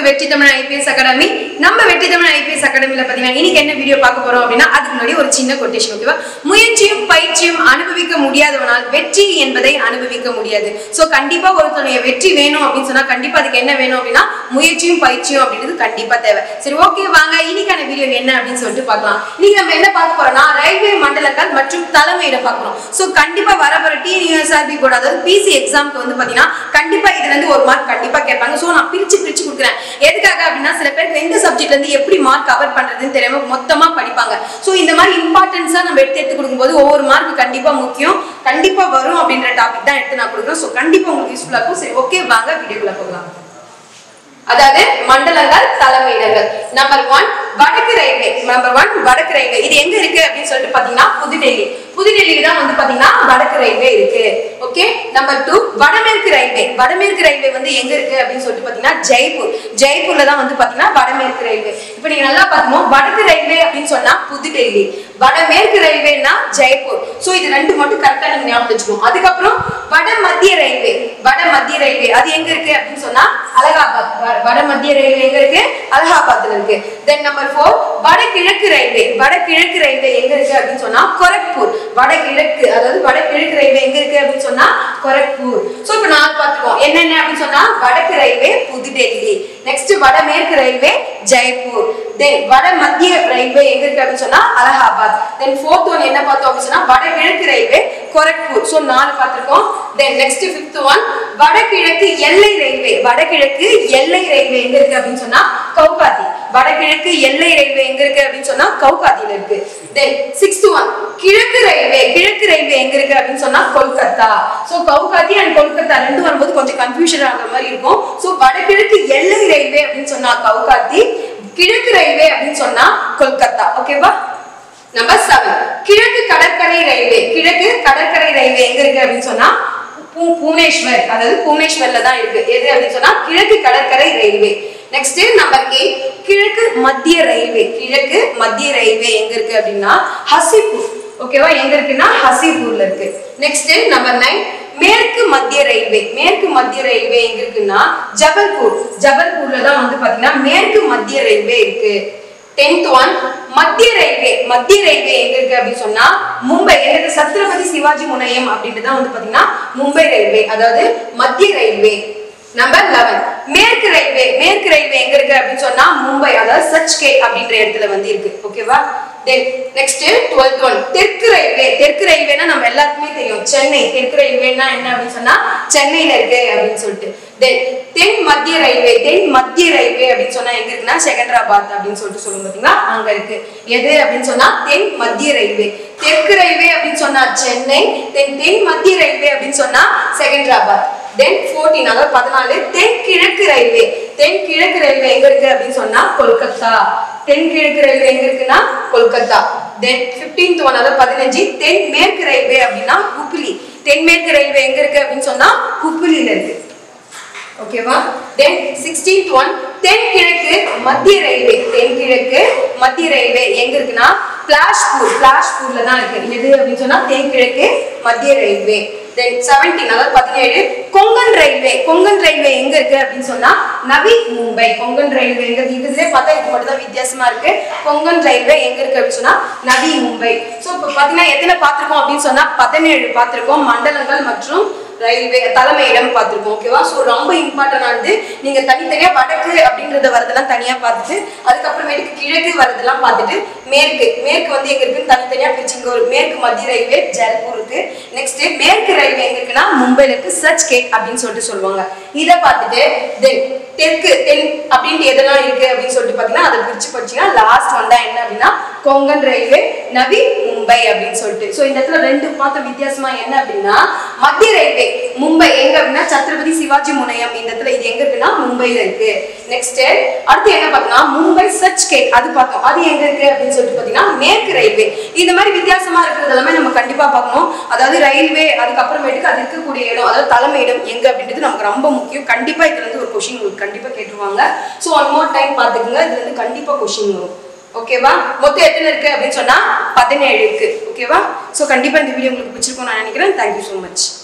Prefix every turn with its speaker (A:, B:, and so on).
A: வெற்றி Tamil IPS academy நம்ம வெற்றி தமிழ் ஐபிஎஸ் அகாடமில பாத்தீங்கன்னா இன்னைக்கு என்ன வீடியோ பார்க்க போறோம் அப்படின்னா அதுக்கு முன்னாடி ஒரு சின்ன கொட்டேஷன் ஓகேவா முயற்சியும் பயிற்சியும் அனுபவிக்க முடியாதவனால் வெற்றி என்பதை அனுபவிக்க முடியாது சோ கண்டிப்பா ஒருத்தனுடைய வெற்றி வேணும் அப்படின்னு சொன்னா கண்டிப்பா அதுக்கு என்ன வேணும் அப்படின்னா முயற்சியும் பயிற்சியும் அப்படின்றது கண்டிப்பா தேவை சரி ஓகே வாங்க இன்னைக்கான வீடியோ என்ன அப்படின்னு சொல்லிட்டு பார்க்கலாம் இன்னைக்கு நம்ம என்ன பார்க்க போறோம்னா ரயில்வே மண்டலங்கள் மற்றும் தலைமையிடம் பார்க்கணும் சோ கண்டிப்பா வர போற டிஎன்யூஎஸ்ஆர்பி போர்டு அதாவது பிசி எக்ஸாம்க்கு வந்து பாத்தீங்கன்னா கண்டிப்பா இதுல இருந்து ஒரு மார்க் கண்டிப்பா கேட்பாங்க சோ நான் பிரிச்சு பிரிச்சு கொடுக்குறேன் எதுக்காக அப்படின்னா சில பேருக்கு எந்த சப்ஜெக்ட்ல இருந்து எப்படி மார்க் கவர் பண்றதுன்னு தெரியாம மொத்தமா படிப்பாங்க சோ இந்த மாதிரி இம்பார்ட்டன்ஸா நம்ம எடுத்து எடுத்து கொடுக்கும்போது ஒவ்வொரு மார்க் கண்டிப்பா முக்கியம் கண்டிப்பா வரும் அப்படின்ற டாபிக் தான் எடுத்து நான் கொடுக்குறேன் சோ கண்டிப்பா உங்களுக்கு யூஸ்ஃபுல்லா இருக்கும் சரி ஓகே வாங்க வீடியோக்குள்ள போகலாம் அதாவது மண்டலங்கள் தலைமையிடங்கள் நம்பர் ஒன் வடக்கு ரயில்வே நம்பர் ஒன் வடக்கு ரயில்வே இது எங்க இருக்கு அப்படின்னு சொல்லிட்டு பாத்தீங்கன்னா புதுடெல்லி புதுடெல்லியில தான் வந்து பாத்தீங்கன்னா வடக்கு ரயில்வே இருக்கு ஓகே நம்பர் டூ வடமேற்கு ரயில்வே வடமேற்கு ரயில்வே வந்து எங்க இருக்கு அப்படின்னு சொல்லிட்டு பாத்தீங்கன்னா ஜெய்ப்பூர் ஜெய்ப்பூர்ல தான் வந்து பாத்தீங்கன்னா வடமேற்கு ரயில்வே இப்போ நீங்க நல்லா பாக்கணும் வடக்கு ரயில்வே அப்படின்னு சொன்னா புதுடெல்லி வடமேற்கு ரயில்வேனா ஜெய்ப்பூர் சோ இது ரெண்டு மட்டும் கரெக்டா நீங்க ஞாபகம் வச்சுக்கணும் அதுக்கப்புறம் வட மத்திய ரயில்வே வட மத்திய ரயில்வே அது எங்க இருக்கு அப்படின்னு சொன்னா அலகாபாத் வ- வட மத்திய ரயில்வே எங்க இருக்கு அலகாபாத்ல இருக்கு தென் நம்பர் ஃபோர் வடகிழக்கு ரயில்வே வடகிழக்கு ரயில்வே எங்க இருக்கு அப்படின்னு சொன்னா கொரக்பூர் வடகிழக்கு அதாவது வடகிழக்கு ரயில்வே எங்க இருக்கு அப்படின்னு சொன்னா கொரக்பூர் சோ இப்ப நாலு பார்த்துக்கோம் என்னென்ன அப்படின்னு சொன்னா வடக்கு ரயில்வே புதுடெல்லி நெக்ஸ்ட் வடமேற்கு ரயில்வே ஜெய்ப்பூர் தென் வட மத்திய ரயில்வே எங்க இருக்கு அப்படின்னு சொன்னா அலகாபாத் தென் ஃபோர்த் ஒன் என்ன பார்த்தோம் அப்படின்னு சொன்னா வடகிழக்கு ரயில்வே கொரக்பூர் சோ நாலு பார்த்திருக்கோம் தென் நெக்ஸ்ட் ஃபிஃப்த் ஒன் வடகிழக்கு எல்லை ரயில்வே வடகிழக்கு எல்லை ரயில்வே எங்க இருக்கு அப்படின்னு சொன்னா கவுகாத்தி வடகிழக்கு எல்லை ரயில்வே எங்க இருக்கு அப்படின்னு சொன்னா கவுகாத்தில இருக்கு தென் சிக்ஸ்த் ஒன் கிழக்கு ரயில்வே கிழக்கு ரயில்வே எங்க இருக்கு அப்படின்னு சொன்னா கொல்கத்தா சோ கவுகாத்தி அண்ட் கொல்கத்தா ரெண்டு வரும்போது கொஞ்சம் கன்ஃபியூஷன் ஆகுற மாதிரி இருக்கும் சோ வடகிழக்கு எல்லை ரயில்வே அப்படின்னு சொன்னா கவுகாத்தி கிழக்கு ரயில்வே அப்படின்னு சொன்னா கொல்கத்தா ஓகேவா நம்பர் செவன் கிழக்கு கடற்கரை ரயில்வே கிழக்கு கடற்கரை ரயில்வே எங்க இருக்கு அப்படின்னு சொன்னா பூ- பூனேஸ்வர் அதாவது பூனேஸ்வர்ல தான் இருக்கு எது அப்படின்னு சொன்னா கிழக்கு கடற்கரை ரயில்வே நெக்ஸ்ட் நம்பர் எயிட் கிழக்கு மத்திய ரயில்வே கிழக்கு மத்திய ரயில்வே எங்க இருக்கு அப்படின்னா ஹசிபூர் ஓகேவா எங்க இருக்குன்னா ஹசிபூர்ல இருக்கு நெக்ஸ்ட் நம்பர் நைன் மேற்கு மத்திய ரயில்வே மேற்கு மத்திய ரயில்வே எங்க இருக்குன்னா ஜபல்பூர் ஜபல்பூர்ல தான் வந்து பாத்தீங்கன்னா மேற்கு மத்திய ரயில்வே இருக்கு டென்த் ஒன் மத்திய ரயில்வே மத்திய ரயில்வே எங்க இருக்கு அப்படின்னு சொன்னா மும்பை எனக்கு சத்ரபதி சிவாஜி முனையம் அப்படின்ட்டு தான் வந்து பாத்தீங்கன்னா மும்பை ரயில்வே அதாவது மத்திய ரயில்வே நம்பர் லெவன் மேற்கு ரயில்வே மேற்கு ரயில்வே எங்க இருக்கு அப்படின்னு சொன்னா மும்பை அதாவது சச் கே அப்படின்ற இடத்துல வந்து இருக்கு ஓகேவா தென் நெக்ஸ்ட் டுவெல்த் ஒன் தெற்கு ரயில்வே தெற்கு ரயில்வேனா நம்ம எல்லாருக்குமே தெரியும் சென்னை தெற்கு ரயில்வேனா என்ன அப்படின்னு சொன்னா சென்னையில இருக்கு அப்படின்னு சொல்லிட்டு தென் தென் மத்திய ரயில்வே தென் மத்திய ரயில்வே அப்படின்னு சொன்னா எங்க இருக்குன்னா செகந்திராபாத் அப்படின்னு சொல்லிட்டு சொல்லுங்க பாத்தீங்களா அங்க இருக்கு எது அப்படின்னு சொன்னா தென் மத்திய ரயில்வே தெற்கு ரயில்வே அப்படின்னு சொன்னா சென்னை தென் தென் மத்திய ரயில்வே அப்படின்னு சொன்னா செகந்திராபாத் தென் ஃபோர்டீன் அதாவது பதினாலு தென் கிழக்கு ரயில்வே தென் கிழக்கு ரயில்வே எங்க இருக்கு அப்படின்னு சொன்னா கொல்கத்தா தென் கிழக்கு ரயில்வே எங்க இருக்குன்னா கொல்கத்தா தென் பிப்டீன்த் ஒன் அதாவது பதினஞ்சு தென் மேற்கு ரயில்வே அப்படின்னா ஹுப்ளி தென்மேற்கு ரயில்வே எங்க இருக்கு அப்படின்னு சொன்னா ஹுப்ளில இருக்கு ஓகேவா தென் சிக்ஸ்டீன்த் ஒன் தென் கிழக்கு மத்திய ரயில்வே தென் கிழக்கு மத்திய ரயில்வே எங்க இருக்குன்னா பிளாஷ்பூர் பிளாஷ்பூர்ல தான் இருக்கு எது அப்படின்னு சொன்னா தென் கிழக்கு மத்திய ரயில்வே தென் செவன்டீன் அதாவது பதினேழு கொங்கன் ரயில்வே கொங்கன் ரயில்வே எங்க இருக்கு அப்படின்னு சொன்னா நவி மும்பை கொங்கன் ரயில்வே எங்க இருக்கு இதுலயே பார்த்தா இது மட்டும் தான் வித்தியாசமா இருக்கு கொங்கன் ரயில்வே எங்க இருக்கு அப்படின்னு சொன்னா நவி மும்பை சோ இப்போ பாத்தீங்கன்னா எத்தனை பார்த்திருக்கோம் அப்படின்னு சொன்னா பதினேழு பார்த்திருக்கோம் மண்டலங்கள் மற்றும் ரயில்வே தலைமையிடம் பார்த்திருக்கோம் ஓகேவா ஸோ ரொம்ப இம்பார்ட்டன்டானது நீங்க தனித்தனியா வடக்கு அப்படின்றத வரதெல்லாம் தனியா பார்த்துட்டு அதுக்கப்புறமேட்டுக்கு கிழக்கு வரதெல்லாம் பார்த்துட்டு மேற்கு மேற்கு வந்து எங்க இருக்குன்னு தனித்தனியா பிரிச்சு இங்க ஒரு மேற்கு மத்திய ரயில்வே ஜெய்ப்பூர் இருக்கு நெக்ஸ்ட் மேற்கு ரயில்வே எங்க இருக்குன்னா மும்பைல இருக்கு சர்ச் கேட் அப்படின்னு சொல்லிட்டு சொல்லுவாங்க இதை பார்த்துட்டு தென் தெற்கு தென் அப்படின்ட்டு எதெல்லாம் இருக்கு அப்படின்னு சொல்லிட்டு பாத்தீங்கன்னா அதை பிரிச்சு படிச்சீங்கன்னா லாஸ்ட் வந்தா என்ன அப்படின்னா கொங்கன் ரயில்வே நவி மும்பை அப்படின்னு சொல்லிட்டு ஸோ இந்த இடத்துல ரெண்டு பார்த்த வித்தியாசமா என்ன அப்படின்னா மத்திய ரயில்வே மும்பை எங்க அப்படின்னா சத்ரபதி சிவாஜி முனையம் இந்த இடத்துல இது எங்க இருக்குன்னா மும்பைல இருக்கு நெக்ஸ்ட் அடுத்து என்ன பார்த்தோம்னா மும்பை சர்ச் கேட் அது பார்த்தோம் அது எங்க இருக்கு அப்படின்னு சொல்லிட்டு பாத்தீங்கன்னா மேற்கு ரயில்வே இந்த மாதிரி வித்தியாசமா இருக்கிறது எல்லாமே நம்ம கண்டிப்பா பார்க்கணும் அதாவது ரயில்வே அதுக்கப்புறமேட்டுக்கு அது இருக்கக்கூடிய இடம் அதாவது தலைமையிடம் எங்க அப்படின்றது நமக்கு ரொம்ப முக்கியம் கண்டிப்பா இதுல இருந்து ஒரு கொஸ்டின் உங்களுக்கு கண்டிப்பா கேட்டுருவாங்க ஸோ ஒன் மோர் டைம் பார்த்துக்குங்க இதுல இருந்து கண்டிப்பா கொஸ்டின் வரும் ஓகேவா மொத்தம் எத்தனை இருக்கு அப்படின்னு சொன்னா பதினேழு இருக்கு ஓகேவா ஸோ கண்டிப்பா இந்த வீடியோ உங்களுக்கு பிடிச்சிருக்கும் நான் நினைக்கிறேன் தேங்க்யூ ஸோ மச்